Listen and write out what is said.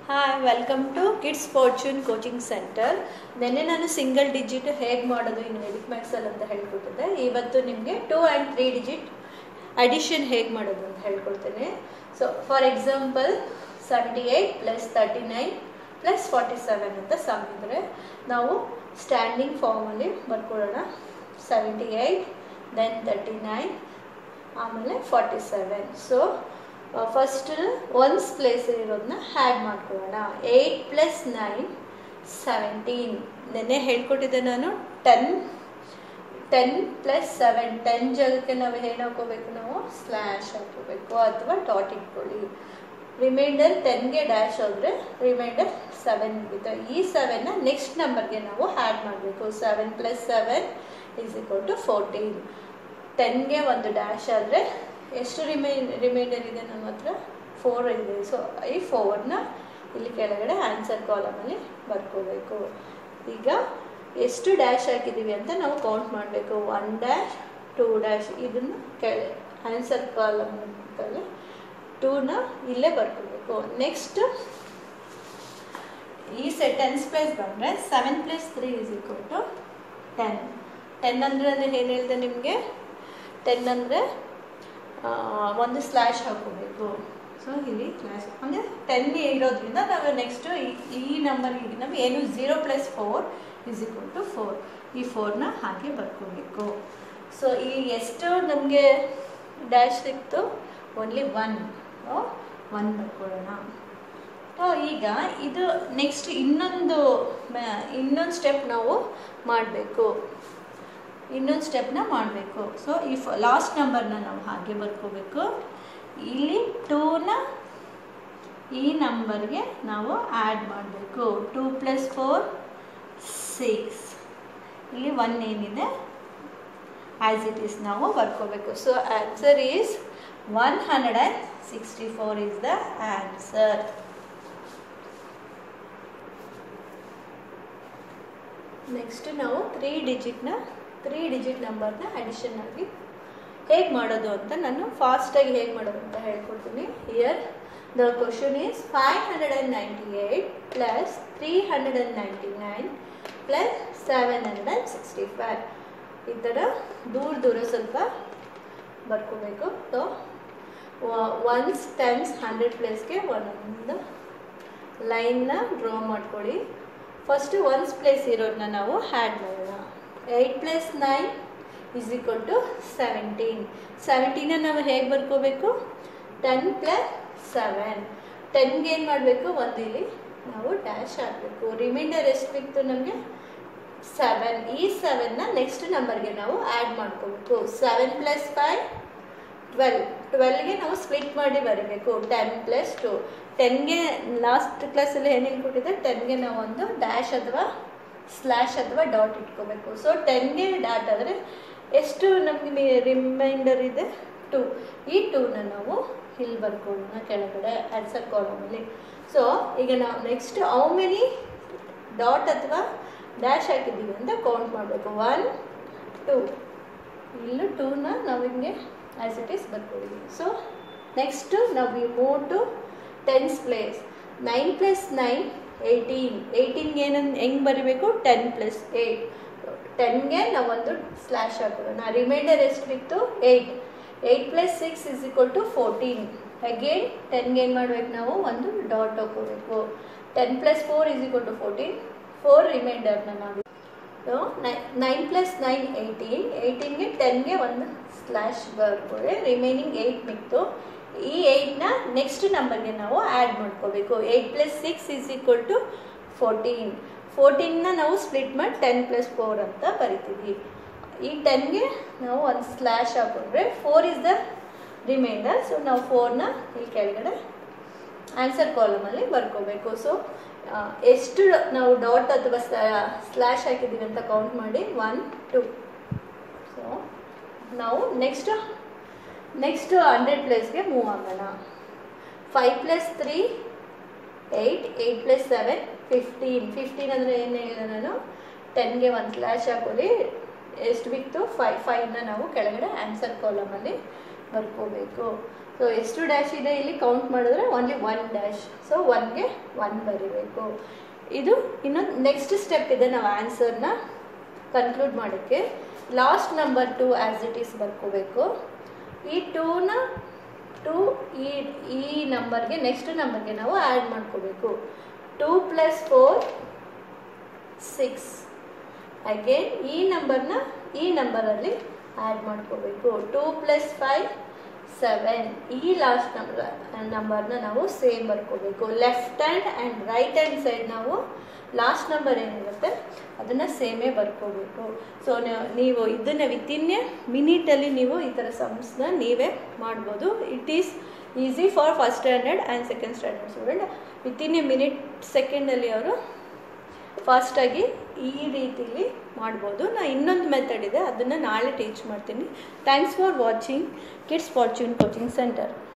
hi welcome to Kids Fortune coaching centre ನೆನ್ನೆ ನಾನು single digit ಹೇಗೆ ಮಾಡೋದು ಇನ್ನು ವೆದಿಕ್ ಮ್ಯಾಕ್ಸಲ್ ಅಂತ ಹೇಳ್ಕೊಟ್ಟಿದ್ದೆ ಇವತ್ತು ನಿಮಗೆ two and three digit addition ಹೇಗೆ ಮಾಡೋದು ಅಂತ ಹೇಳ್ಕೊಡ್ತೇನೆ so for example seventy eight plus thirty nine plus forty seven ಅಂತ ಸಮ್ ಇದ್ದರೆ ನಾವು ಸ್ಟ್ಯಾಂಡಿಂಗ್ ಫಾರ್ಮಲ್ಲಿ ಬರ್ಕೊಳ್ಳೋಣ seventy eight then thirty nine ಆಮೇಲೆ forty seven so first ones place ಇರೋದನ್ನ ಹ್ಯಾಡ್ ಮಾಡ್ಕೊಳ್ಳೋಣ ಏಯ್ಟ್ ಪ್ಲಸ್ ನೈನ್ ಸೆವೆಂಟೀನ್ ನೆನ್ನೆ ಹೇಳ್ಕೊಟ್ಟಿದ್ದೆ ನಾನು ten ten plus seven ten ಜಾಗಕ್ಕೆ ನಾವು ಏನು ಹಾಕೋಬೇಕು ನಾವು ಸ್ಲ್ಯಾಶ್ ಹಾಕೋಬೇಕು ಅಥವಾ ಡಾಟ್ ಇಟ್ಕೊಳ್ಳಿ ರಿಮೈಂಡರ್ ಟೆನ್ಗೆ ಡ್ಯಾಶ್ ಹೋದರೆ ರಿಮೈಂಡರ್ ಸೆವೆನ್ ಮುಗಿತು ಈ ಸೆವೆನ್ನ ನೆಕ್ಸ್ಟ್ ನಂಬರ್ಗೆ ನಾವು ಹ್ಯಾಡ್ ಮಾಡಬೇಕು seven plus seven is equal to fourteen ಟೆನ್ಗೆ ಒಂದು ಡ್ಯಾಶ್ ಆದರೆ ಎಷ್ಟು ರಿಮೈನ್ ರಿಮೈಂಡರ್ ಇದೆ ನಮ್ಮ ಹತ್ರ ಫೋರ್ ಇದೆ ಸೊ ಈ ಫೋರ್ನ ಇಲ್ಲಿ ಕೆಳಗಡೆ ಆನ್ಸರ್ ಕಾಲಮಲ್ಲಿ ಬರ್ಕೋಬೇಕು ಈಗ ಎಷ್ಟು ಡ್ಯಾಶ್ ಹಾಕಿದ್ದೀವಿ ಅಂತ ನಾವು ಕೌಂಟ್ ಮಾಡಬೇಕು ಒನ್ ಡ್ಯಾಶ್ ಟೂ ಡ್ಯಾಶ್ ಇದನ್ನು ಕೆಳ ಆನ್ಸರ್ ಕಾಲಮಲ್ಲಿ ಟೂನ ಇಲ್ಲೇ ಬರ್ಕೋಬೇಕು ನೆಕ್ಸ್ಟ್ ಈ ಸೆಟೆನ್ಸ್ ಪ್ಲೇಸ್ ಬಂದರೆ seven plus three is equal to ten ten ಅಂದರೆ ಅಂದರೆ ಏನು ಹೇಳಿದೆ ನಿಮಗೆ ಟೆನ್ ಅಂದರೆ ಒಂದು ಸ್ಲ್ಯಾಶ್ ಹಾಕೋಬೇಕು ಸೊ ಇಲ್ಲಿ ಕ್ಲಾಸ್ ಅಂದರೆ ಟೆನ್ ಇರೋದ್ರಿಂದ ನಾವು ನೆಕ್ಸ್ಟು ಈ ನಂಬರ್ಗೆ ನಾವು ಏನು zero plus four is equal to four ಈ ಫೋರ್ನ ಹಾಗೆ ಬರ್ಕೋಬೇಕು ಸೊ ಈ ಎಷ್ಟು ನಮಗೆ ಡ್ಯಾಶ್ ಸಿಕ್ತು ಓನ್ಲಿ ಒನ್ ಒನ್ ಬರ್ಕೊಳ್ಳೋಣ ಸೊ ಈಗ ಇದು ನೆಕ್ಸ್ಟ್ ಇನ್ನೊಂದು ಇನ್ನೊಂದು ಸ್ಟೆಪ್ ನಾವು ಮಾಡಬೇಕು ಇನ್ನೊಂದು ಸ್ಟೆಪ್ನ ಮಾಡಬೇಕು ಸೊ ಈ ಫ ಲಾಸ್ಟ್ ನಂಬರ್ನ ನಾವು ಹಾಗೆ ಬರ್ಕೋಬೇಕು ಇಲ್ಲಿ ಟೂನ ಈ ನಂಬರ್ಗೆ ನಾವು ಆ್ಯಡ್ ಮಾಡಬೇಕು ಟೂ ಪ್ಲಸ್ ಫೋರ್ ಸಿಕ್ಸ್ ಇಲ್ಲಿ ಒನ್ ಏನಿದೆ ಆ್ಯಸ್ ಇಟ್ ಈಸ್ ನಾವು ಬರ್ಕೋಬೇಕು so answer is one hundred and sixty four is the answer next ನಾವು ತ್ರೀ ಡಿಜಿಟ್ನ ತ್ರೀ ಡಿಜಿಟ್ ನಂಬರ್ನ ಅಡಿಷನ್ ಆಗಿ ಹೇಗೆ ಮಾಡೋದು ಅಂತ ನಾನು ಫಾಸ್ಟಾಗಿ ಹೇಗೆ ಮಾಡೋದು ಅಂತ ಹೇಳ್ಕೊಡ್ತೀನಿ here the question is five hundred and ninety eight plus three hundred and ninety nine plus seven hundred and sixty five ಈ ಥರ ದೂರ ದೂರ ಸ್ವಲ್ಪ ಬರ್ಕೋಬೇಕು ಸೊ ಒನ್ಸ್ ಟೆನ್ಸ್ ಹಂಡ್ರೆಡ್ ಪ್ಲೇಸ್ಗೆ ಒಂದೊಂದು ಲೈನ್ನ ಡ್ರಾ ಮಾಡ್ಕೊಳ್ಳಿ ಫಸ್ಟು ಒನ್ಸ್ ಪ್ಲೇಸ್ ಇರೋದನ್ನ ನಾವು ಹ್ಯಾಡ್ ಮಾಡೋಣ eight plus nine is equal to seventeen ಸೆವೆಂಟೀನ ನಾವು ಹೇಗೆ ಬರ್ಕೋಬೇಕು ಟೆನ್ ಪ್ಲಸ್ ಸೆವೆನ್ ಟೆನ್ಗೆ ಏನು ಮಾಡಬೇಕು ಒಂದು ಇಲ್ಲಿ ನಾವು ಡ್ಯಾಶ್ ಹಾಕಬೇಕು ರಿಮೈಂಡರ್ ಎಷ್ಟು ಬಿತ್ತು ನಮಗೆ ಸೆವೆನ್ ಈ ಸೆವೆನ್ನ ನೆಕ್ಸ್ಟ್ ನಂಬರ್ಗೆ ನಾವು ಆ್ಯಡ್ ಮಾಡ್ಕೋಬೇಕು ಸೆವೆನ್ ಪ್ಲಸ್ ಫೈವ್ ಟ್ವೆಲ್ ಟ್ವೆಲ್ಗೆ ನಾವು ಸ್ಪ್ಲಿಟ್ ಮಾಡಿ ಬರೀಬೇಕು ಟೆನ್ ಪ್ಲಸ್ ಟು ಟೆನ್ಗೆ ಲಾಸ್ಟ್ ಕ್ಲಾಸಲ್ಲಿ ಏನು ಹೇಳ್ಕೊಟ್ಟಿದ್ದೆ ಟೆನ್ಗೆ ನಾವು ಒಂದು ಡ್ಯಾಶ್ ಅಥವಾ ಸ್ಲ್ಯಾಶ್ ಅಥವಾ ಡಾಟ್ ಇಟ್ಕೋಬೇಕು ಸೊ ಟೆನ್ಗೆ ಡಾಟ್ ಆದರೆ ಎಷ್ಟು ನಮಗೆ ರಿಮೈಂಡರ್ ಇದೆ ಟು ಈ ಟೂನ ನಾವು ಇಲ್ಲಿ ಬರ್ಕೊಳ್ಳೋಣ ಕೆಳಗಡೆ ಆನ್ಸರ್ ಕಾಲಮಲ್ಲಿ ಸೊ ಈಗ ನಾವು ನೆಕ್ಸ್ಟ್ ಹೌ ಮೆನಿ ಡಾಟ್ ಅಥವಾ ಡ್ಯಾಶ್ ಹಾಕಿದ್ದೀವಿ ಅಂತ ಕೌಂಟ್ ಮಾಡಬೇಕು ಒನ್ ಟೂ ಇಲ್ಲೂ ಟೂನ ನಾವು ಹಿಂಗೆ ಆ್ಯಸ್ ಇಟ್ ಈಸ್ ಬರ್ಕೊಂಡಿದ್ದೀವಿ ಸೊ ನೆಕ್ಸ್ಟು ನಾವು we move to tens place nine plus nine eighteen ಏಯ್ಟೀನ್ಗೆ ಏನಂದು ಹೆಂಗೆ ಬರೀಬೇಕು ಟೆನ್ ಪ್ಲಸ್ ಏಯ್ಟ್ ಟೆನ್ಗೆ ನಾವೊಂದು ಸ್ಲ್ಯಾಶ್ ಹಾಕೋಣ ರಿಮೈಂಡರ್ ಎಷ್ಟು ಬಿತ್ತು eight eight plus six is equal to fourteen again ಟೆನ್ಗೆ ಏನು ಮಾಡ್ಬೇಕು ನಾವು ಒಂದು ಡಾಟ್ ಹಾಕೋಬೇಕು ten plus four is equal to fourteen four ರಿಮೈಂಡರ್ನ ನಾವು ನೈ ನೈನ್ ಪ್ಲಸ್ ನೈನ್ ಏಯ್ಟೀನ್ ಏಯ್ಟೀನ್ಗೆ ಟೆನ್ಗೆ ಒಂದು ಸ್ಲ್ಯಾಶ್ ಬರ್ಕೊಳ್ಳಿ ರಿಮೈನಿಂಗ್ ಏಯ್ಟ್ ಮಿಕ್ತು ಈ ಏಯ್ಟ್ನ ನೆಕ್ಸ್ಟ್ ನಂಬರ್ಗೆ ನಾವು ಆ್ಯಡ್ ಮಾಡ್ಕೋಬೇಕು eight plus six is equal to fourteen ಫೋರ್ಟೀನ್ನ ನಾವು ಸ್ಪ್ಲಿಟ್ ಮಾಡಿ ಟೆನ್ ಪ್ಲಸ್ ಫೋರ್ ಅಂತ ಬರಿತೀವಿ ಈ ಟೆನ್ಗೆ ನಾವು ಒಂದು ಸ್ಲ್ಯಾಶ್ ಹಾಕೊಂಡ್ರೆ four is the reminder so ನಾವು ಫೋರ್ನ ಈ ಕೆಳಗಡೆ ಆನ್ಸರ್ ಕಾಲಮಲ್ಲಿ ಬರ್ಕೋಬೇಕು ಸೊ ಎಷ್ಟು ನಾವು ಡಾಟ್ ಅಥವಾ ಸ್ಲ್ಯಾಶ್ ಹಾಕಿದ್ದೀವಿ ಅಂತ ಕೌಂಟ್ ಮಾಡಿ ಒನ್ ಟು ಸೊ ನಾವು ನೆಕ್ಸ್ಟ್ ನೆಕ್ಸ್ಟ್ ಹಂಡ್ರೆಡ್ ಪ್ಲೇಸ್ಗೆ ಮೂವ್ ಆಗೋಣ five plus three eight eight plus seven fifteen fifteen ಅಂದರೆ ಏನು ಹೇಳಿದೆ ನಾನು ಟೆನ್ಗೆ ಒಂದು ಸ್ಲ್ಯಾಶ್ ಹಾಕೊಳ್ಳಿ ಎಷ್ಟು ಬಿತ್ತು ಫೈ ಫೈವ್ನ ನಾವು ಕೆಳಗಡೆ ಆನ್ಸರ್ ಕಾಲಮಲ್ಲಿ ಬರ್ಕೋಬೇಕು ಸೊ ಸೊ ಎಷ್ಟು ಡ್ಯಾಶ್ ಇದೆ ಇಲ್ಲಿ ಕೌಂಟ್ ಮಾಡಿದ್ರೆ ಓನ್ಲಿ ಒನ್ ಡ್ಯಾಶ್ ಸೊ ಒನ್ಗೆ ಒನ್ ಬರೀಬೇಕು ಇದು ಇನ್ನೊಂದು ನೆಕ್ಸ್ಟ್ ಸ್ಟೆಪ್ ಇದೆ ನಾವು ಆನ್ಸರ್ನ ಕನ್ಕ್ಲೂಡ್ ಮಾಡೋಕ್ಕೆ last number two as it is ಬರ್ಕೋಬೇಕು ಈ ಟೂನ ಟು ಈ ಈ ನಂಬರ್ಗೆ ನೆಕ್ಸ್ಟ್ ನಂಬರ್ಗೆ ನಾವು ಆ್ಯಡ್ ಮಾಡ್ಕೋಬೇಕು two plus four six again ಈ ನಂಬರ್ನ ಈ ನಂಬರಲ್ಲಿ ಆ್ಯಡ್ ಮಾಡ್ಕೋಬೇಕು ಟೂ ಪ್ಲಸ್ ಫೈವ್ ಸೆವೆನ್ ಈ ಲಾಸ್ಟ್ ನಂಬರ್ ನಂಬರ್ನ ನಾವು ಸೇಮ್ ಬರ್ಕೋಬೇಕು left hand and right hand side ನಾವು ಲಾಸ್ಟ್ ನಂಬರ್ ಏನಿರುತ್ತೆ ಅದನ್ನು ಸೇಮೇ ಬರ್ಕೋಬೇಕು ಸೊ ನೀವು ಇದನ್ನು ವಿತಿನ್ ಎ ಮಿನಿಟಲ್ಲಿ ನೀವು ಈ ಥರ ಸಮ್ಸ್ನ ನೀವೇ ಮಾಡ್ಬೋದು it is easy for first standard and second standard student within a minute ಸೆಕೆಂಡಲ್ಲಿ ಅವರು ಫಾಸ್ಟಾಗಿ ಈ ರೀತಿಲಿ ಮಾಡ್ಬೋದು ನಾ ಇನ್ನೊಂದು ಮೆಥಡ್ ಇದೆ ಅದನ್ನು ನಾಳೆ ಟೀಚ್ ಮಾಡ್ತೀನಿ thanks for watching Kids Fortune coaching centre